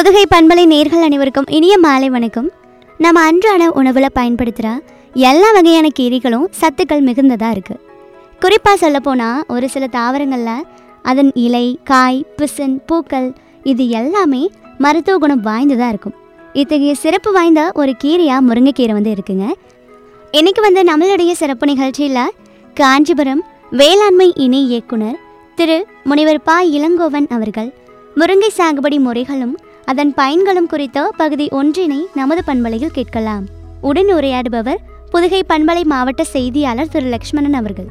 புதுகை பண்பலை நேர்கள் அனைவருக்கும் இனிய மாலை வணக்கம் நம்ம அன்றாட உணவில் பயன்படுத்துகிற எல்லா வகையான கீரைகளும் சத்துக்கள் மிகுந்ததாக இருக்குது குறிப்பாக சொல்லப்போனால் ஒரு சில தாவரங்களில் அதன் இலை காய் பிசின் பூக்கள் இது எல்லாமே மருத்துவ குணம் வாய்ந்ததாக இருக்கும் இத்தகைய சிறப்பு வாய்ந்த ஒரு கீரையாக முருங்கைக்கீரை வந்து இருக்குங்க இன்னைக்கு வந்து நம்மளுடைய சிறப்பு நிகழ்ச்சியில் காஞ்சிபுரம் வேளாண்மை இணை இயக்குனர் திரு முனைவர் பா இளங்கோவன் அவர்கள் முருங்கை சாகுபடி முறைகளும் அதன் பயன்களும் குறித்த பகுதி ஒன்றினை நமது பண்பலையில் கேட்கலாம் உடன் உரையாடுபவர் புதுகை பண்பலை மாவட்ட செய்தியாளர் திரு லக்ஷ்மணன் அவர்கள்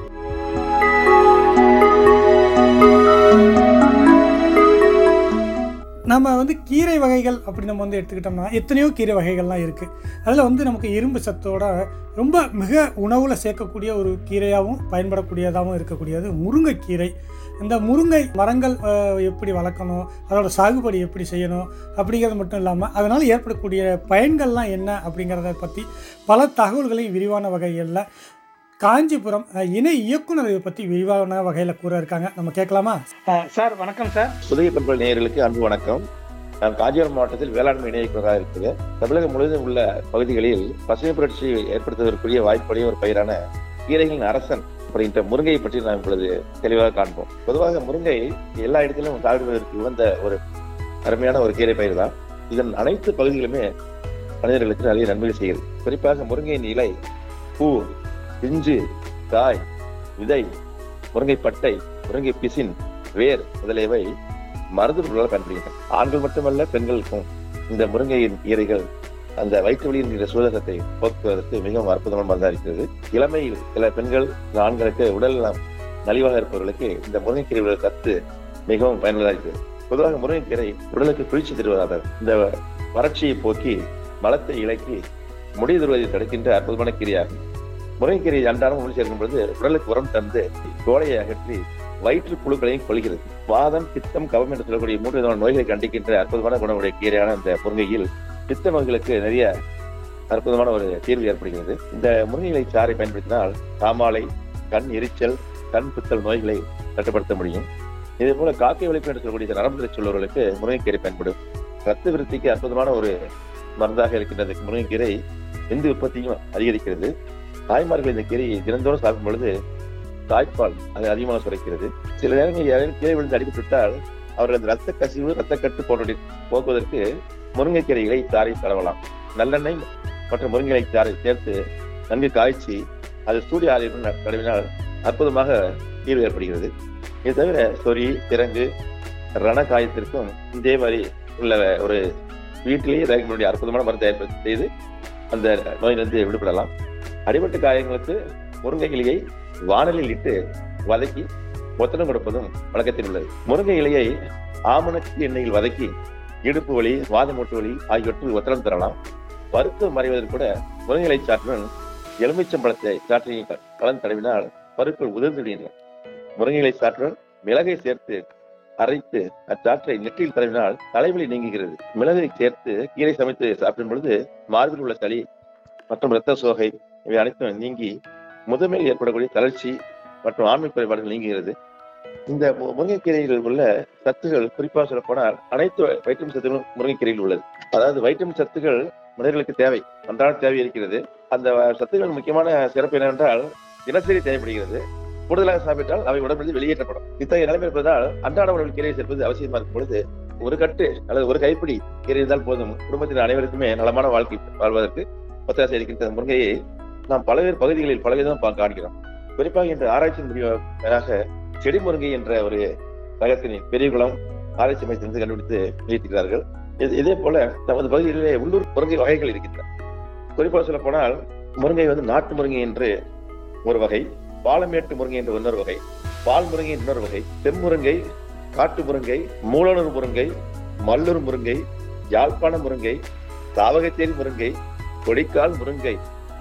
நம்ம வந்து கீரை வகைகள் அப்படி நம்ம வந்து எடுத்துக்கிட்டோம்னா எத்தனையோ கீரை வகைகள்லாம் இருக்குது அதில் வந்து நமக்கு இரும்பு சத்தோட ரொம்ப மிக உணவில் சேர்க்கக்கூடிய ஒரு கீரையாகவும் பயன்படக்கூடியதாகவும் இருக்கக்கூடியது முருங்கைக்கீரை இந்த முருங்கை மரங்கள் அஹ், எப்படி வளர்க்கணும் அதோட சாகுபடி எப்படி செய்யணும் அப்படிங்கிறது மட்டும் இல்லாமல் அதனால் ஏற்படக்கூடிய பயன்கள்லாம் என்ன அப்படிங்கிறத பற்றி பல தகவல்களை விரிவான வகைகளில் காஞ்சிபுரம் அஹ், இணை இயக்குனர் இதை பற்றி விரிவான வகையில் கூற இருக்காங்க நம்ம கேட்கலாமா சார் வணக்கம் சார் புதிய பண்பல் நேயர்களுக்கு அன்பு வணக்கம் நான் காஞ்சிபுரம் மாவட்டத்தில் வேளாண்மை இணையக்குழாக இருக்குது தமிழகம் முழுவதும் உள்ள பகுதிகளில் பசுமை புரட்சி ஏற்படுத்துவதற்குரிய வாய்ப்புடைய ஒரு பயிரான கீரைகளின் அரசன் அப்படின்ற முருங்கையை பற்றி நாம் இப்பொழுது தெளிவாக காண்போம் பொதுவாக முருங்கை எல்லா இடத்திலும் சாப்பிடுவதற்கு உகந்த ஒரு அருமையான ஒரு கீரை பயிர் தான் இதன் அனைத்து பகுதிகளுமே மனிதர்களுக்கு நிறைய நன்மைகள் செய்கிறது குறிப்பாக முருங்கையின் இலை பூ பிஞ்சு காய் விதை முருங்கை பட்டை முருங்கை பிசின் வேர் முதலியவை மருந்து பொருளாக பயன்படுகின்றன ஆண்கள் மட்டுமல்ல பெண்களுக்கும் இந்த முருங்கையின் கீரைகள் அந்த வயிற்று வலி என்கிற சூதகத்தை போக்குவதற்கு மிகவும் அற்புதமான மருந்தாக இருக்கிறது இளமையில் சில பெண்கள் சில ஆண்களுக்கு உடல் நலம் நலிவாக இருப்பவர்களுக்கு இந்த முருங்கைக்கீரை உள்ள சத்து மிகவும் பயனுள்ளதாக இருக்கிறது பொதுவாக முருங்கைக்கீரை உடலுக்கு குளிர்ச்சி தருவதாக இந்த வறட்சியை போக்கி மலத்தை இலக்கி முடி தருவதை தடுக்கின்ற அற்புதமான கீரையாகும் முருங்கைக்கீரை அன்றாடம் உணவு சேர்க்கும் பொழுது உடலுக்கு உரம் தந்து கோடையை அகற்றி வயிற்று புழுக்களையும் கொள்கிறது வாதம் பித்தம் கவம் என்று சொல்லக்கூடிய மூன்று விதமான நோய்களை கண்டிக்கின்ற அற்புதமான குணமுடைய கீரையான இந்த முருங்கையில் பித்த நோய்களுக்கு நிறைய அற்புதமான ஒரு தீர்வு ஏற்படுகிறது இந்த முருங்கை இலை சாறை பயன்படுத்தினால் காமாலை கண் எரிச்சல் கண் பித்தல் நோய்களை கட்டுப்படுத்த முடியும் இதே போல காக்கை வலிப்பு என்று சொல்லக்கூடிய நரம்பு சொல்பவர்களுக்கு முருங்கைக்கீரை பயன்படும் ரத்த விருத்திக்கு அற்புதமான ஒரு மருந்தாக இருக்கின்றது முருங்கைக்கீரை விந்து உற்பத்தியும் அதிகரிக்கிறது தாய்மார்கள் இந்த கீரையை தினந்தோறும் சாப்பிடும் பொழுது தாய்ப்பால் அது அதிகமாக சுரைக்கிறது சில நேரங்களில் யாரையும் கீழே விழுந்து அடிபட்டு விட்டால் அவர்கள் அந்த ரத்த கசிவு ரத்த கட்டு போன்றவற்றை போக்குவதற்கு முருங்கைக்கீரை இலை சாறை தடவலாம் நல்லெண்ணெய் மற்றும் முருங்கை இலை சாறை சேர்த்து நன்கு காய்ச்சி அது சூரிய ஆலையுடன் தடவினால் அற்புதமாக தீர்வு ஏற்படுகிறது இது தவிர சொறி திறங்கு ரண காயத்திற்கும் இதே மாதிரி உள்ள ஒரு வீட்டிலேயே தயாரிக்கக்கூடிய அற்புதமான மருந்து ஏற்படுத்தி செய்து அந்த நோயிலிருந்து விடுபடலாம் அடிபட்ட காயங்களுக்கு முருங்கை இலையை வானலில் இட்டு வதக்கி ஒத்தனம் கொடுப்பதும் வழக்கத்தில் உள்ளது முருங்கை இலையை ஆமணக்கு எண்ணெயில் வதக்கி இடுப்பு வலி வாத மூட்டு வலி ஆகியவற்றில் ஒத்தனம் தரலாம் பருத்து மறைவதற்கு கூட முருங்கை இலை சாற்றுடன் எலுமிச்சம்பழத்தை சாற்றி கலந்து தடவினால் பருக்கள் உதிர்ந்து விடுகின்றன முருங்கை இலை சாற்றுடன் மிளகை சேர்த்து அரைத்து அச்சாற்றை நெற்றியில் தடவினால் தலைவலி நீங்குகிறது மிளகை சேர்த்து கீரை சமைத்து சாப்பிடும் பொழுது மார்பில் உள்ள சளி மற்றும் இரத்த சோகை இவை அனைத்தும் நீங்கி முதுமையில் ஏற்படக்கூடிய தளர்ச்சி மற்றும் ஆண்மை குறைபாடுகள் நீங்குகிறது இந்த மு- முருங்கைக்கீரையில் உள்ள சத்துகள் குறிப்பாக சொல்லப்போனால் அனைத்து வைட்டமின் சத்துகளும் முருங்கைக்கீரையில் உள்ளது அதாவது வைட்டமின் சத்துகள் மனிதர்களுக்கு தேவை அன்றாட தேவை இருக்கிறது அந்த சத்துக்கள் முக்கியமான சிறப்பு என்னவென்றால் தினசரி தேவைப்படுகிறது கூடுதலாக சாப்பிட்டால் அவை உடம்பிலிருந்து வெளியேற்றப்படும் இத்தகைய நிலைமை இருப்பதால் அன்றாட உணவில் கீரை சேர்ப்பது அவசியமா இருக்கும் பொழுது ஒரு கட்டு அல்லது ஒரு கைப்பிடி கீரை இருந்தால் போதும் குடும்பத்தின் அனைவருக்குமே நலமான வாழ்க்கை வாழ்வதற்கு ஒத்தாசை இருக்கின்ற இந்த முருங்கையை நாம் பல்வேறு பகுதிகளில் பலவிதம் பா- காண்கிறோம் குறிப்பாக இன்று ஆராய்ச்சி முடிவாக செடி முருங்கை என்ற ஒரு ரகத்தினை பெரியகுளம் ஆராய்ச்சி மையத்திலிருந்து கண்டுபிடித்து வெளியிட்டிருக்கிறார்கள் இது- இதே போல நமது பகுதிகளிலே உள்ளூர் முருங்கை வகைகள் இருக்கின்றன குறிப்பாக சொல்ல போனால் முருங்கை வந்து நாட்டு முருங்கை என்று ஒரு வகை பாலமேட்டு முருங்கை என்ற இன்னொரு வகை பால் முருங்கை இன்னொரு வகை செம்முருங்கை காட்டு முருங்கை மூலனூர் முருங்கை மல்லூர் முருங்கை யாழ்ப்பாண முருங்கை சாவகச்சேரி முருங்கை கொடிக்கால் முருங்கை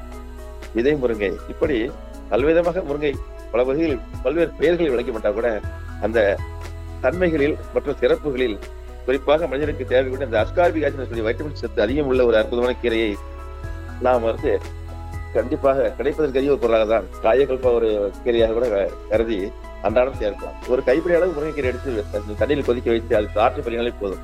விதை முருங்கை இப்படி பல்விதமாக முருங்கை பல பகுதிகளில் பல்வேறு பெயர்களில் விளக்கப்பட்டால் கூட அந்த தன்மைகளில் மற்றும் சிறப்புகளில் குறிப்பாக மனிதனுக்கு தேவைப்பட்ட இந்த அஸ்கார்பிக் ஆசிட் சொல்லி வைட்டமின் சத்து அதிகம் உள்ள ஒரு அற்புதமான கீரையை நாம் வந்து கண்டிப்பாக கிடைப்பதற்கரிய ஒரு பொருளாக தான் காயக்கல்ப ஒரு கீரையாக கூட கருதி அன்றாடம் சேர்க்கலாம் ஒரு கைப்பிடி அளவு முருங்கைக்கீரை எடுத்து தண்ணீரில் கொதிக்க வைத்து அது காற்று பறினாலே போதும்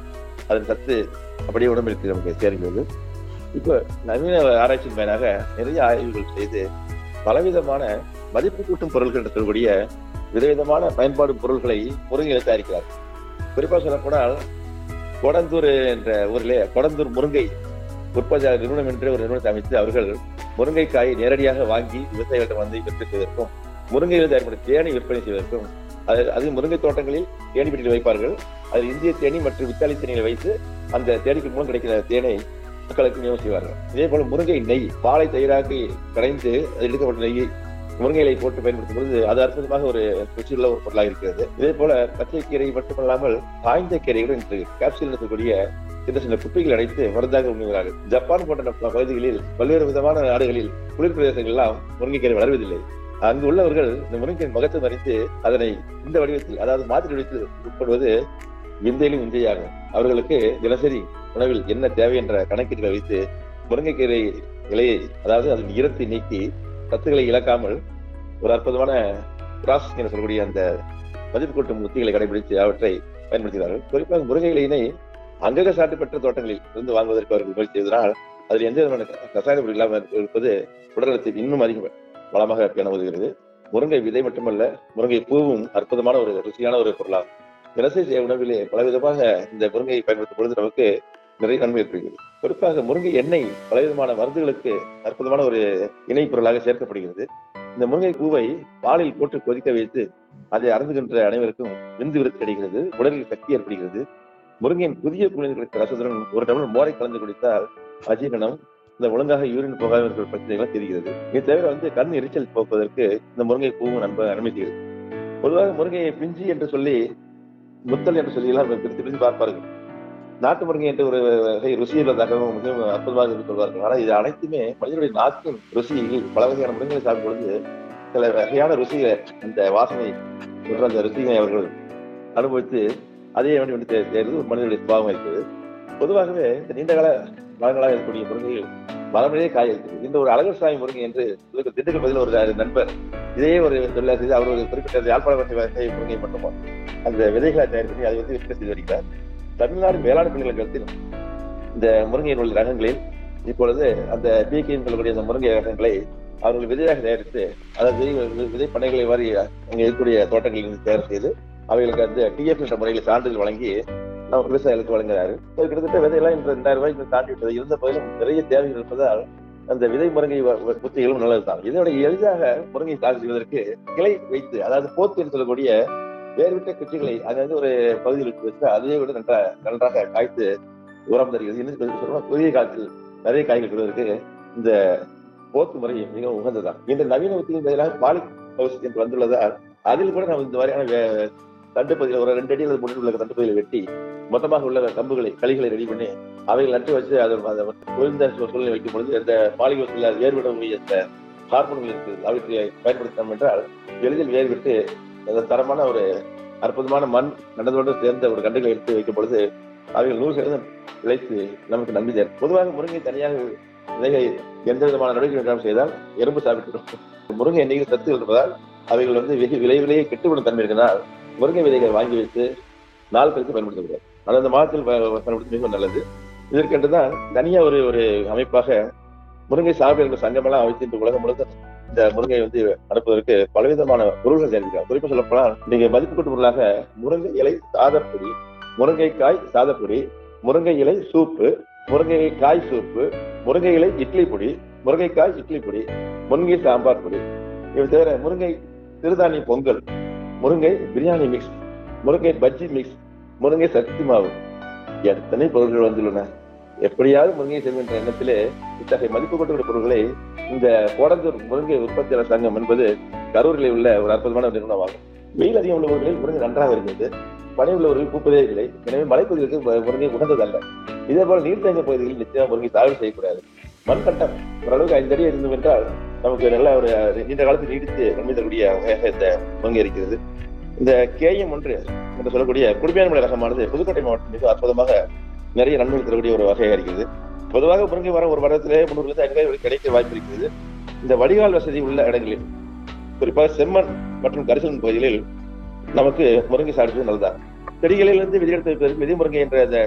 அதன் சத்து அப்படியே உடம்பிற்கு நமக்கு சேர்கிறது இப்போ நவீன ஆராய்ச்சியின் பயனாக நிறைய ஆய்வுகள் செய்து பலவிதமான மதிப்பு கூட்டும் பொருட்கள் என்று சொல்லக்கூடிய விதவிதமான பயன்பாடு பொருட்களை முருங்கையில தயாரிக்கிறார் குறிப்பாக சொல்லப்போனால் கொடந்தூர் என்ற ஊரிலே கொடந்தூர் முருங்கை உற்பத்தியாளர் நிறுவனம் என்று ஒரு நிறுவனத்தை அமைத்து அவர்கள் முருங்கைக்காயை நேரடியாக வாங்கி விவசாயிகளிடம் வந்து விற்பனை செய்வதற்கும் முருங்கையில் தயாரிக்கப்பட்ட தேனை விற்பனை செய்வதற்கும் அது அது முருங்கை தோட்டங்களில் தேனி பெட்டியில் வைப்பார்கள் அதில் இந்திய தேனி மற்றும் வித்தாலி தேனியை வைத்து அந்த தேனிக்கு மூலம் கிடைக்கிற தேனை மக்களுக்கு விநியோகம் செய்வார்கள் இதே போல முருங்கை நெய் பாலை தயிராக்கி கடைந்து அதில் எடுக்கப்பட்ட நெய்யை முருங்கையிலை போட்டு பயன்படுத்தும் பொழுது அது அற்புதமாக ஒரு ருச்சியுள்ள ஒரு பொருளாக இருக்கிறது இதே போல பச்சை கீரை மட்டுமல்லாமல் காய்ந்த கீரைகளும் இன்று கேப்சூல் இருக்கக்கூடிய சின்ன சின்ன குப்பைகள் அடைத்து மருந்தாக உண்ணுகிறார்கள் ஜப்பான் போன்ற பல பகுதிகளில் பல்வேறு விதமான நாடுகளில் குளிர் பிரதேசங்கள் எல்லாம் முருங்கைக்கீரை வளர்வதில்லை அங்கு உள்ளவர்கள் இந்த முருங்கையின் மகத்துவம் அறிந்து அதனை இந்த வடிவத்தில் அதாவது மாற்று வடிவத்தில் உட்படுவது விந்தையிலும் விந்தையாகும் அவர்களுக்கு தினசரி உணவில் என்ன தேவை என்ற கணக்கீடுகளை வைத்து முருங்கைக்கீரை இலையை அதாவது அதன் ஈரத்தை நீக்கி சத்துக்களை இழக்காமல் ஒரு அற்புதமான ப்ராசஸ் என சொல்லக்கூடிய அந்த மதிப்பு கூட்டும் உத்திகளை கடைபிடித்து அவற்றை பயன்படுத்துகிறார்கள் குறிப்பாக முருங்கை இலையினை அங்கக சாட்டு பெற்ற தோட்டங்களில் இருந்து வாங்குவதற்கு அவர்கள் முயற்சி செய்தனால் அதில் எந்த விதமான ரசாயன பொருள் இல்லாமல் இருப்பது உடல்நலத்தை இன்னும் அதிக வளமாக பேண உதவுகிறது முருங்கை விதை மட்டுமல்ல முருங்கை பூவும் அற்புதமான ஒரு ருசியான ஒரு பொருளாகும் தினசரி உணவிலே பலவிதமாக இந்த முருங்கையை பயன்படுத்தும் பொழுது நமக்கு நிறைய நன்மை ஏற்படுகிறது குறிப்பாக முருங்கை எண்ணெய் பலவிதமான மருந்துகளுக்கு அற்புதமான ஒரு இணை பொருளாக சேர்க்கப்படுகிறது இந்த முருங்கை பூவை பாலில் போட்டு கொதிக்க வைத்து அதை அருந்துகின்ற அனைவருக்கும் விந்து விருத்தி கிடைக்கிறது உடலில் சக்தி ஏற்படுகிறது முருங்கையின் புதிய குழந்தைகள் கிடைத்த ரசத்துடன் ஒரு டம்ளர் மோரை கலந்து குடித்தால் அஜீரணம் இந்த ஒழுங்காக யூரின் போகாத இருக்கிற பிரச்சனைகள் தெரிகிறது இது தவிர வந்து கண் எரிச்சல் போக்குவதற்கு இந்த முருங்கை பூவும் நண்ப நன்மை செய்கிறது பொதுவாக முருங்கையை பிஞ்சி என்று சொல்லி முத்தல் என்று சொல்லி எல்லாம் பிரித்து பிரித்து பார்ப்பார்கள் நாட்டு முருங்கை என்ற ஒரு வகை ருசியுள்ளதாகவும் மிகவும் அற்புதமாக என்று சொல்வார்கள் ஆனால் இது அனைத்துமே மனிதனுடைய நாட்டின் ருசியில் பல வகையான முருங்கை சாப்பிடும் பொழுது சில வகையான ருசியை அந்த வாசனை என்ற அந்த ருசியை அவர்கள் அனுபவித்து அதே வேண்டி வந்து தே- தேர்வது ஒரு மனிதனுடைய சுபாவம் இருக்கிறது பொதுவாகவே இந்த நீண்ட கால மரங்களாக இருக்கக்கூடிய முருங்கைகள் மரமிலேயே காய இருக்கிறது இந்த ஒரு அழகர் சாமி முருங்கை என்று இதுக்கு திண்டுக்கல் பதில் ஒரு நண்பர் இதே ஒரு தொழிலாளர் செய்து அவர் ஒரு குறிப்பிட்ட யாழ்ப்பாண வகை முருங்கை மட்டுமா அந்த விதைகளை தயார் பண்ணி அதை வந்து விற்பனை செய்து வருகிறார் தமிழ்நாடு வேளாண் பல்கலைக்கழகத்தில் இந்த முருங்கையின் உள்ள ரகங்களில் இப்பொழுது அந்த பிகேன்னு சொல்லக்கூடிய அந்த முருங்கை ரகங்களை அவர்கள் விதையாக தயாரித்து அதாவது விதை- விதை பண்ணைகளை வாரி அங்கே இருக்கக்கூடிய தோட்டங்களில் இருந்து தயார் செய்து அவைகளுக்கு வந்து டிஎஃப் என்ற முறையில் சான்றிதழ் வழங்கி நம்ம விவசாயிகளுக்கு வழங்குகிறாரு அது கிட்டத்தட்ட விதையெல்லாம் இன்று ரெண்டாயிரம் ரூபாய்க்கு தாண்டி விட்டது இருந்த போதிலும் நிறைய தேவைகள் இருப்பதால் அந்த விதை முருங்கை வ- வ- புத்திகளும் நல்லதுதான் இதோட எளிதாக முருங்கை சாகுபடி செய்வதற்கு கிளை வைத்து அதாவது போத்து என்று சொல்லக்கூடிய வேறுவிட்ட குச்சிகளை அதாவது ஒரு பகுதியில் வச்சு அதையே விட நன்றா நன்றாக காய்த்து உரம் தருகிறது இன்னும் சொல்ல புதிய காலத்தில் நிறைய காய்கள் பெறுவதற்கு இந்த போத்து முறை மிகவும் உகந்ததான் இந்த நவீன உத்தியின் பதிலாக பாலிக் ஹவுஸ் என்று வந்துள்ளதால் அதில் கூட நம்ம இந்த மாதிரியான வே- தண்டு பகுதியில் ஒரு ரெண்டு அடி அல்லது மூணு அடி உள்ள தண்டு பகுதியில் வெட்டி மொத்தமாக உள்ள கம்புகளை களிகளை ரெடி பண்ணி அவைகள் நட்டு வச்சு அதை அதை குளிர்ந்த சூ- சூழ்நிலை வைக்கும் பொழுது அந்த பாலிக் ஹவுஸில் வேறுவிடக்கூடிய அந்த ஹார்மோன்கள் இருக்குது அவற்றை பயன்படுத்தணும் என்றால் எளிதில் வேர்விட்டு அந்த தரமான ஒரு அற்புதமான மண் நடந்தோடு சேர்ந்த ஒரு கண்டுகளை எடுத்து வைக்கும் பொழுது அவைகள் நூறு சதவீதம் விளைத்து நமக்கு நன்மை தரும் பொதுவாக முருங்கை தனியாக விதைகளை எந்த விதமான நடவடிக்கை வேண்டாம் செய்தால் எறும்பு சாப்பிட்டு முருங்கை எண்ணெயில் சத்து இருப்பதால் அவைகள் வந்து வெகு விளைவிலேயே கெட்டுவிடும் தன்மை இருக்கிறதால் முருங்கை விதைகளை வாங்கி வைத்து நாள் கழித்து பயன்படுத்தக்கூடாது ஆனால் அந்த மாதத்தில் ப- பயன்படுத்த மிகவும் நல்லது இதற்கென்று தான் தனியா ஒரு ஒரு அமைப்பாக முருங்கை சாகுபடி என்ற சங்கமெல்லாம் அமைத்து இந்த உலகம் முழுக்க இந்த முருங்கை வந்து அனுப்புவதற்கு பலவிதமான பொருள்கள் சேர்க்கிறார் குறிப்பாக சொல்லப்போனால் நீங்க மதிப்பு கூட்டு பொருளாக முருங்கை இலை சாதப்பொடி முருங்கைக்காய் சாதப்பொடி முருங்கை இலை சூப்பு முருங்கை காய் சூப்பு முருங்கை இலை இட்லி பொடி முருங்கைக்காய் இட்லி பொடி முருங்கை சாம்பார் பொடி இவை தவிர முருங்கை சிறுதானிய பொங்கல் முருங்கை பிரியாணி மிக்ஸ் முருங்கை பஜ்ஜி மிக்ஸ் முருங்கை சக்தி மாவு எத்தனை பொருட்கள் வந்துள்ளன எப்படியாவது முருங்கை செய்யும் என்ற எண்ணத்திலே இத்தகைய மதிப்பு கொண்ட பொருட்களை இந்த கோடந்தூர் முருங்கை உற்பத்தியாளர் சங்கம் என்பது கரூரில் உள்ள ஒரு அற்புதமான நிறுவனமாகும் வெயில் அதிகம் உள்ளவர்களில் முருங்கை நன்றாக இருக்கிறது பனி உள்ளவர்கள் பூப்பதே இல்லை எனவே மலைப்பகுதிகளுக்கு மு- முருங்கை உகந்ததல்ல இதே போல நீர்த்தேங்க பகுதிகளில் நிச்சயம் முருங்கை சாகுபடி செய்யக்கூடாது மண்கட்டம் ஓரளவுக்கு ஐந்து அடி இருந்தோம் என்றால் நமக்கு நல்ல ஒரு நீண்ட காலத்தில் நீடித்து நன்மை தரக்கூடிய வகையாக இந்த முருங்கை இருக்கிறது இந்த கேஎம் ஒன்று என்று சொல்லக்கூடிய குடிமையான ரகமானது புதுக்கோட்டை மாவட்டம் மிக அற்புதமாக நிறைய நன்மைகள் தரக்கூடிய ஒரு வகையாக இருக்கிறது பொதுவாக முருங்கை மரம் ஒரு மரத்திலே முன்னூறு ஐநூறு ரூபாய் கிடைக்க வாய்ப்பு இருக்கிறது இந்த வடிகால் வசதி உள்ள இடங்களில் குறிப்பாக செம்மண் மற்றும் கரிசல் பகுதிகளில் நமக்கு முருங்கை சாப்பிடுவது நல்லதான் செடிகளிலிருந்து விதையெடுத்து வைப்பதற்கு விதை முருங்கை என்ற அந்த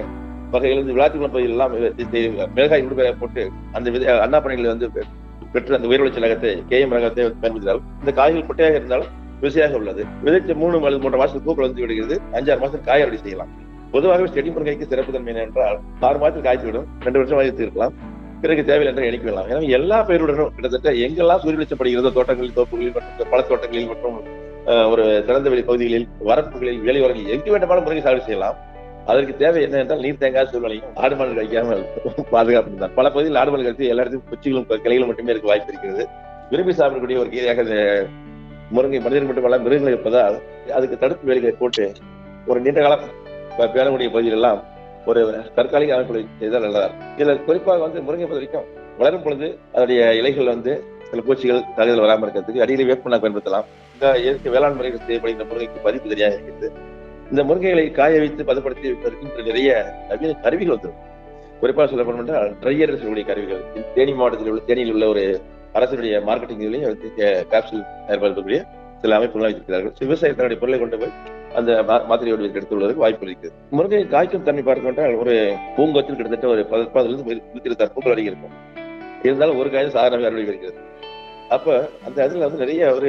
வகைகள் வந்து விளாத்திக்குளம் பகுதியில் எல்லாம் மிளகாய் உடுப்பை போட்டு அந்த விதை அண்ணா பணியில் வந்து பெற்று அந்த உயர் விளைச்சலகத்தை கேஎம் ரகத்தை பயன்படுத்தினால் இந்த காய்கள் குட்டையாக இருந்தாலும் ருசியாக உள்ளது விதைச்ச மூணு அல்லது மூன்று மாசத்துக்கு பூக்கள் வந்து விடுகிறது அஞ்சாறு மாசத்துக்கு காய் அறுவடை செய்யலாம் பொதுவாகவே செடி முருங்கைக்கு சிறப்பு தன்மை என்னவென்றால் ஆறு மாதத்தில் காய்ச்சி விடும் ரெண்டு வருஷம் வைத்து இருக்கலாம் பிறகு தேவையில்லை என்று எண்ணிக்கலாம் எனவே எல்லா பயிருடனும் கிட்டத்தட்ட எங்கெல்லாம் சூரிய வெளிச்சப்படுகிறதோ தோட்டங்களில் தோப்புகளில் மற்றும் பல தோட்டங்களில் மற்றும் அஹ், ஒரு திறந்த வெளி பகுதிகளில் வரப்புகளில் வேலையோரங்களில் எங்கு வேண்டுமானாலும் முருங்கை சாகுபடி செய்யலாம் அதற்கு தேவை என்ன என்றால் நீர் தேங்காத சூழ்நிலையும் ஆடு மாடு கழிக்காமல் பாதுகாப்பு தான் பல பகுதியில் ஆடு மாடு கழித்து எல்லா இடத்தையும் குச்சிகளும் கிளைகளும் மட்டுமே இருக்க வாய்ப்பு இருக்கிறது விரும்பி சாப்பிடக்கூடிய ஒரு கீரையாக இந்த முருங்கை மனிதர்கள் மட்டுமல்ல மிருகங்கள் இருப்பதால் அதுக்கு தடுப்பு வேலைகளை போட்டு ஒரு நீண்ட காலம் ப- பேணக்கூடிய பகுதியில் எல்லாம் ஒரு தற்காலிக அமைப்புகளை செய்தால் நல்லதா இருக்கும். இதுல குறிப்பாக வந்து முருங்கை பொறுத்த வரைக்கும் வளரும் பொழுது அதனுடைய இலைகள் வந்து சில பூச்சிகள் தகுதியில் வராமல் இருக்கிறதுக்கு அடியில் வேப்பெண்ணாக பயன்படுத்தலாம் இந்த இயற்கை வேளாண் முறைகள் செய்யப்படுகின்ற முருங்கைக்கு பதிப்பு சரியாக இருக்கிறது இந்த முருங்கைகளை காய வைத்து பதப்படுத்தி விற்பதற்கு இன்று நிறைய நவீன கருவிகள் வந்துடும் குறிப்பாக சொல்ல போனோம் என்றால் ட்ரையர் சொல்லக்கூடிய கருவிகள் தேனி மாவட்டத்தில் உள்ள தேனியில் உள்ள ஒரு அரசுடைய மார்க்கெட்டிங் இதுலையும் வந்து கேப்சூல் தயாரிப்பதற்குரிய சில அமைப்புகள் வைத்திருக்கிறார்கள் விவசாயி தன்னுடைய பொருளை கொண்டு போய் அந்த மா- மாத்திரை வடிவத்தில் எடுத்துள்ளதற்கு வாய்ப்பு இருக்கிறது முருங்கை காய்க்கும் தன்மை பார்க்க என்றால் ஒரு பூங்கொத்தில் கிட்டத்தட்ட ஒரு பதினெட்டு நூத்தி இருபத்தாறு பூக்கள் வரைக்கும் இருக்கும் இருந்தாலும் ஒரு காயம் சாதாரண அறுவடை வருகிறது அப்ப அந்த இடத்துல வந்து நிறைய ஒரு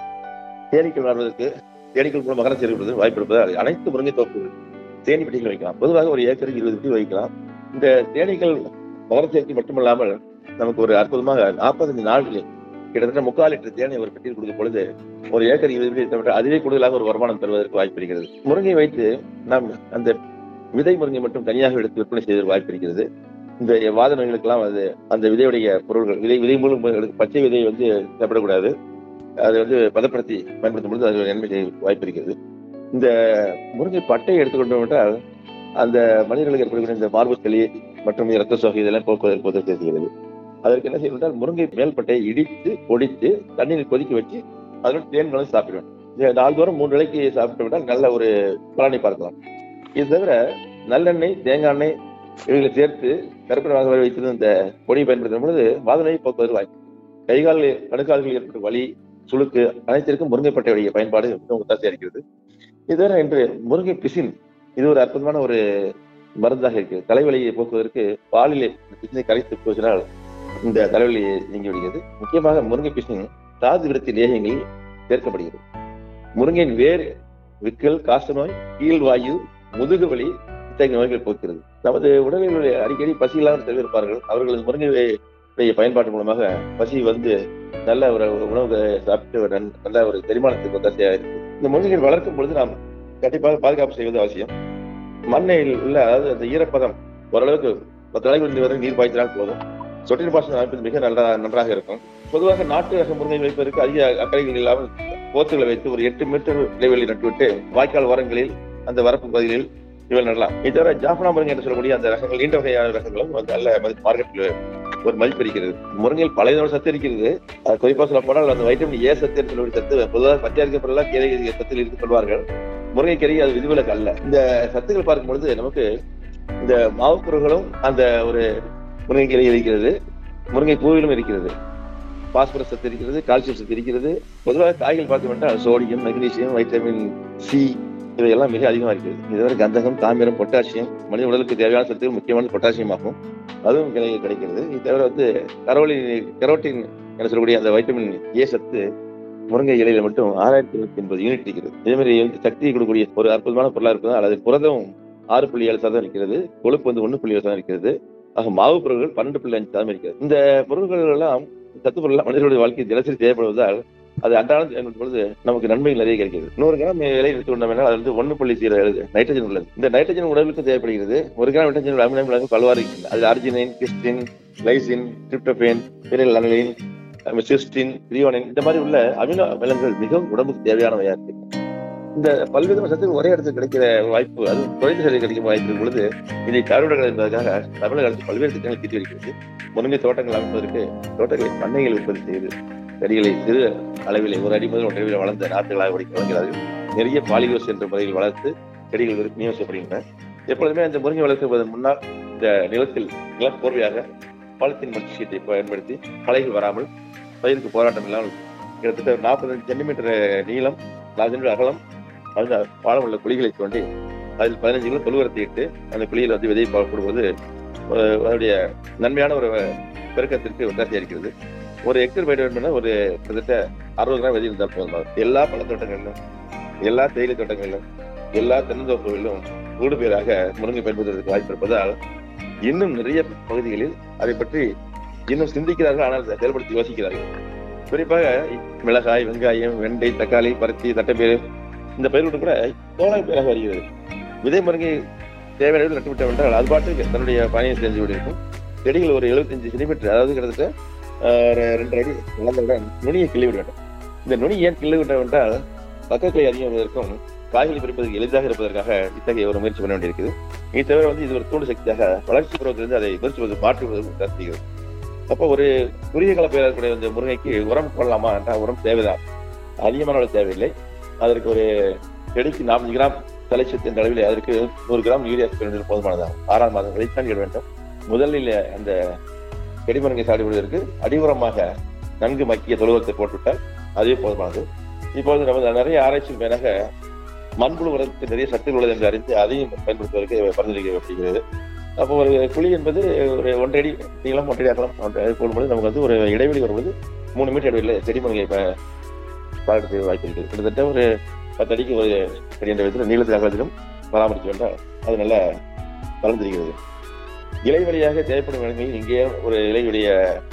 தேனீக்கள் வளர்வதற்கு தேனீக்கள் மூலம் மகரம் சேர்க்கப்படுவது வாய்ப்பு இருப்பதால் அனைத்து முருங்கை தோப்புகள் தேனி பெட்டிகள் வைக்கலாம் பொதுவாக ஒரு ஏக்கருக்கு இருபது பெட்டி வைக்கலாம் இந்த தேனீக்கள் மகர சேர்க்கை மட்டுமல்லாமல் நமக்கு ஒரு அற்புதமாக நாற்பத்தஞ்சு நாட்களில் கிட்டத்தட்ட முக்கால் லிட்டர் தேனை ஒரு பெட்டியில் கொடுக்கும் பொழுது ஒரு ஏக்கர் இருபது பெட்டி எடுத்தவிட அதுவே கூடுதலாக ஒரு வருமானம் பெறுவதற்கு வாய்ப்பு இருக்கிறது முருங்கை வைத்து நாம் அந்த விதை முருங்கை மட்டும் தனியாக எடுத்து விற்பனை செய்வதற்கு வாய்ப்பு இருக்கிறது இந்த வாத நோய்களுக்கெல்லாம் அது அந்த விதையுடைய பொருள்கள் விதை விதை மூலம் எடுக்க- பச்சை விதை வந்து சாப்பிடக்கூடாது அதை வந்து பதப்படுத்தி பயன்படுத்தும் பொழுது அது ஒரு நன்மை செய்ய வாய்ப்பு இருக்கிறது இந்த முருங்கை பட்டையை எடுத்துக்கொண்டோம் என்றால் அந்த மனிதர்களுக்கு ஏற்படக்கூடிய இந்த மார்பு சளி மற்றும் இரத்த சோகை இதெல்லாம் போக்குவதற்கு உதவி செய்கிறது அதற்கு என்ன செய்யணும் என்றால் முருங்கை மேல் பட்டையை இடித்து பொடித்து தண்ணீரில் கொதிக்க வச்சு அதோட தேன் கலந்து சாப்பிடுவேன் இது நாள்தோறும் மூன்று இலைக்கு சாப்பிட்டு விட்டால் நல்ல ஒரு பலனை பார்க்கலாம் இது தவிர நல்லெண்ணெய் தேங்காய் எண்ணெய் இவைகளை சேர்த்து கருப்பணமாக வைத்திருந்த இந்த பொடியை பயன்படுத்தும் பொழுது வாதனையை போக்குவதற்கு வாய்ப்பு கை கால் கணுக்கால்கள் ஏற்பட்ட வலி சுளுக்கு அனைத்திற்கும் முருங்கைப்பட்டையுடைய பயன்பாடு மிகவும் ஒத்தாசையா இருக்கிறது இது தவிர இன்று முருங்கை பிசின் இது ஒரு அற்புதமான ஒரு மருந்தாக இருக்கு தலைவலியை போக்குவதற்கு பாலிலே இந்த பிசினை கரைத்து பூசினால் இந்த தலைவலி நீங்கி விடுகிறது முக்கியமாக முருங்கை பிசின் தாது விருத்தி லேகங்களில் சேர்க்கப்படுகிறது முருங்கையின் வேர் விக்கல் காசநோய் கீழ்வாயு முதுகு வலி இத்தகைய நோய்கள் போக்கிறது நமது உடலில் உள்ள அடிக்கடி பசி இல்லாமல் சிலர் இருப்பார்கள் அவர்களது முருங்கை வே- பயன்பாட்டு மூலமாக பசி வந்து நல்ல ஒரு ஒரு உணவு சாப்பிட்டு ஒரு நன்- நல்ல ஒரு செரிமானத்துக்கு ஒத்தாசையாக இருக்குது இந்த முருங்கைகள் வளர்க்கும் பொழுது நாம் கண்டிப்பாக பாதுகாப்பு செய்வது அவசியம் மண்ணில் உள்ள அதாவது அந்த ஈரப்பதம் ஓரளவுக்கு பத்து நாளைக்கு இருந்து வரை நீர் பாய்ச்சினால் போதும் சொட்டு பாசனம் அமைப்பது மிக நல்ல நன்றாக இருக்கும் பொதுவாக நாட்டு ரக முருங்கை வைப்பதற்கு அதிக அக்கறைகள் இல்லாமல் போத்துகளை வைத்து ஒரு எட்டு மீட்டர் இடைவெளி நட்டுவிட்டு வாய்க்கால் ஓரங்களில் அந்த வரப்பு பகுதிகளில் இவள் நடலாம் இது தவிர ஜாஃபனா முருங்கை என்று சொல்லக்கூடிய அந்த ரகங்கள் நீண்ட வகையான ரகங்களும் வந்து நல்ல மார்க்கெட்டில் ஒரு மதிப்பு இருக்கிறது முருங்கையில் பழைய சத்து இருக்கிறது அது குறிப்பா சொல்ல போனால் அந்த வைட்டமின் ஏ சத்து என்று சொல்லக்கூடிய சத்து பொதுவாக பச்சை இருக்கப்படலாம் கீரை சத்தில் இருந்து கொள்வார்கள் முருங்கைக்கீரை அது விதிவிலக்கு அல்ல இந்த சத்துக்கள் பார்க்கும் பொழுது நமக்கு இந்த மாவுப்பொருள்களும் அந்த ஒரு முருங்கைக்கீரை இருக்கிறது முருங்கை பூவிலும் இருக்கிறது பாஸ்பரஸ் சத்து இருக்கிறது கால்சியம் சத்து இருக்கிறது பொதுவாக காய்கள் பார்த்தோம் என்றால் சோடியம் மெக்னீசியம் வைட்டமின் சி இவையெல்லாம் மிக அதிகமா இருக்கிறது இதுவரை கந்தகம் தாமிரம் பொட்டாசியம் மனித உடலுக்கு தேவையான சத்து முக்கியமான பொட்டாசியம் ஆகும் அதுவும் கிடை கிடைக்கிறது இது தவிர வந்து கரோலின் கெரோட்டின் என சொல்லக்கூடிய அந்த வைட்டமின் ஏ சத்து முருங்கை இலையில மட்டும் ஆறாயிரத்தி இருபத்தி ஒன்பது யூனிட் இருக்கிறது இதே மாதிரி வந்து சக்தியை கொடுக்கக்கூடிய ஒரு அற்புதமான பொருளா இருப்பதால் அது புரதம் ஆறு புள்ளி ஏழு சதவீதம் இருக்கிறது கொழுப்பு வந்து ஒன்று புள்ளி ஏழு சதவீதம் இருக்கிறது ஆக மாவு பொருட்கள் பன்னெண்டு புள்ளி அஞ்சு சதவீதம் இருக்கிறது இந்த பொருட்கள் எல்லாம் சத்து பொருள் எல்லாம் மனிதர்களுடைய வாழ்க்கை தினசரி தேவைப்படுவதால் அது அன்றாடம் பயன்படுத்தும் பொழுது நமக்கு நன்மைகள் நிறைய கிடைக்கிறது நூறு கிராம் இலை எடுத்து கொண்டோம் என்றால் அது வந்து ஒன்று புள்ளி ஜீரோ ஏழு நைட்ரஜன் உள்ளது இந்த நைட்ரஜன் உடலுக்கு தேவைப்படுகிறது ஒரு கிராம் நைட்ரஜன் அமிலம் விலங்கு பல்வாறு இருக்கின்றன அது அர்ஜினைன் கிறிஸ்டின் லைசின் டிரிப்டோபேன் பிரில் அனலின் சிஸ்டின் ரியோனின் இந்த மாதிரி உள்ள அமினோ அமிலங்கள் மிகவும் உடம்புக்கு தேவையானவையா இருக்கு இந்த பல்வேறு சத்துக்கள் ஒரே இடத்துல கிடைக்கிற வாய்ப்பு அது குறைந்த செலவில் கிடைக்கும் வாய்ப்பு இருக்கும் பொழுது இதை கருவிடங்கள் என்பதற்காக தமிழக அரசு பல்வேறு திட்டங்களை தீட்டி வருகிறது முருங்கை தோட்டங்கள் அமைப்பதற்கு தோட்டங்களை பண்ணைகள் உற்பத்தி செய்து செடிகளை சிறு அளவில் ஒரு அடி முதல் ஒன்றரை அடியில் வளர்ந்த நாற்றுகளாக வடி வழங்குகிறார்கள் நிறைய பாலியோஸ் என்ற முறையில் வளர்த்து செடிகள் விநியோகம் செய்யப்படுகின்றன எப்பொழுதுமே அந்த முருங்கை வளர்க்குவதன் முன்னால் இந்த நிலத்தில் நிலப்போர்வையாக பாலித்தீன் மல்டி ஷீட்டை பயன்படுத்தி களைகள் வராமல் பயிருக்கு போராட்டம் இல்லாமல் கிட்டத்தட்ட நாற்பது சென்டிமீட்டர் நீளம் நாலு சென்டிமீட்டர் அகலம் அந்த பாலம் உள்ள குழிகளை தோண்டி அதில் பதினஞ்சு கிலோ தொழுவரத்தை இட்டு அந்த குழியில் வந்து விதை போடும்போது அஹ், அதனுடைய நன்மையான ஒரு பெருக்கத்திற்கு ஒன்றாக இருக்கிறது ஒரு ஹெக்டர் பயிர் வேணும்னா ஒரு கிட்டத்தட்ட அறுபது கிராம் விதை இருந்தால் போதும் எல்லா பழத்தோட்டங்களிலும் எல்லா தேயிலை தோட்டங்களிலும் எல்லா தென்னந்தோப்புகளிலும் ஊடு பயிராக முருங்கை பயன்படுத்துவதற்கு வாய்ப்பு இருப்பதால் இன்னும் நிறைய பகுதிகளில் அதை பற்றி இன்னும் சிந்திக்கிறார்கள் ஆனால் அதை செயல்படுத்தி யோசிக்கிறார்கள் குறிப்பாக மிளகாய் வெங்காயம் வெண்டை தக்காளி பருத்தி தட்டைப்பயிறு இந்த பயிர்களுடன் கூட தோலை பயிராக வருகிறது விதை முருங்கை தேவையான அளவில் நட்டுவிட்டோம் என்றால் அது பாட்டு தன்னுடைய பணியை செஞ்சு விட்டிருக்கும் செடிகள் ஒரு 75 சென்டிமீட்டர் அதாவது கிட்டத்தட்ட ஆஹ், ரெ- ரெண்டரை அடி வளர்ந்தவுடன் நுனியை கிள்ளி விட வேண்டும் இந்த நுனி ஏன் கிள்ளி விட்டோம் என்றால் பக்கக்கிளை அதிகம் வருவதற்கும் காய்களை பிரிப்பதற்கு எளிதாக இருப்பதற்காக இத்தகைய ஒரு முயற்சி பண்ண வேண்டியிருக்குது இது தவிர வந்து இது ஒரு தூண்டு சக்தியாக வளர்ச்சி பருவத்திலிருந்து அதை முயற்சி மாற்றுவது கருத்துகிறது அப்போ ஒரு குறுகிய கால பெயரக்கூடிய இந்த முருங்கைக்கு உரம் போடலாமா என்றால் உரம் தேவைதான் அதிகமான அளவு தேவையில்லை அதற்கு ஒரு செடிக்கு நாற்பது கிராம் தலைச்சத்து என்ற அளவில் அதற்கு நூறு கிராம் யூரியா வேண்டியது போதுமானதாகும் ஆறாம் மாதம் கழித்தான் இட வேண்டும் முதலில் அந்த செடி முருங்கை சாப்பிடுவதற்கு அடிவுரமாக நன்கு மக்கிய தொழுவத்தை போட்டுவிட்டால் அதுவே போதுமானது இப்பொழுது நமது நிறைய ஆராய்ச்சி மேலாக மண்புழு உரத்துக்கு நிறைய சத்துக்கள் உள்ளது என்று அறிந்து அதையும் பயன்படுத்துவதற்கு பரிந்துரைக்கப்படுகிறது அப்போ ஒரு குழி என்பது ஒரு ஒன்றரை அடி நீளம் ஒன்றரை அகலம் ஒன்றரை போடும்போது நமக்கு வந்து ஒரு இடைவெளி வரும்போது மூணு மீட்டர் இடைவெளியில் செடி முருங்கை பழக்கத்தை வாய்ப்பு இருக்குது கிட்டத்தட்ட ஒரு பத்து அடிக்கு ஒரு செடி என்ற விதத்தில் நீளத்தில் அகலத்திலும் பராமரிக்க வேண்டாம் அது நல்லா வளர்ந்திருக்கிறது இலை வழியாக தேவைப்படும் இடங்களில் இங்கே ஒரு இலையுடைய